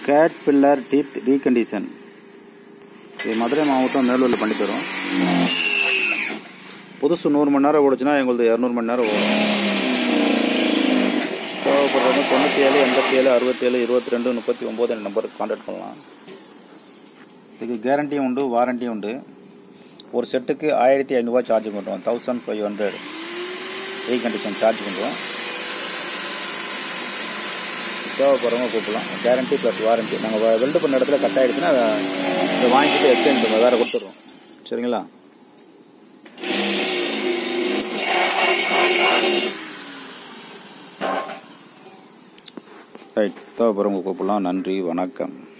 gate pillar teeth recondition இது மதுரை மாவட்டம் மேலூரில் பண்ணி தரும் புதுசு நூறு மணி நேரம் ஓடுச்சுன்னா எங்களுது இரநூறு மணி நேரம் ஓடும் தேவைப்படுறது தொண்ணூற்றி ஏழு எண்பத்தி ஏழு அறுபத்தி ஏழு இருபத்தி ரெண்டு முப்பத்தி ஒம்பது என்ற நம்பருக்கு கான்டாக்ட் பண்ணலாம் இதுக்கு கேரண்டியும் உண்டு வாரண்டியும் உண்டு ஒரு செட்டுக்கு ஆயிரத்தி ஐநூறுரூவா சார்ஜ் பண்ணுறோம் thousand five hundred recondition charge பண்ணுறோம் தேவைப்படுறவங்க கூப்பிடலாம் கேரண்டி ப்ளஸ் வாரண்டி நாங்கள் வெல்டு பண்ண இடத்துல கட் ஆகிடுச்சுன்னா இதை வாங்கிட்டு எக்ஸ்சேஞ்ச் பண்ணுவோம் வேறு கொடுத்துட்றோம் சரிங்களா ரைட் தேவைப்படுறவங்க கூப்பிடலாம் நன்றி வணக்கம்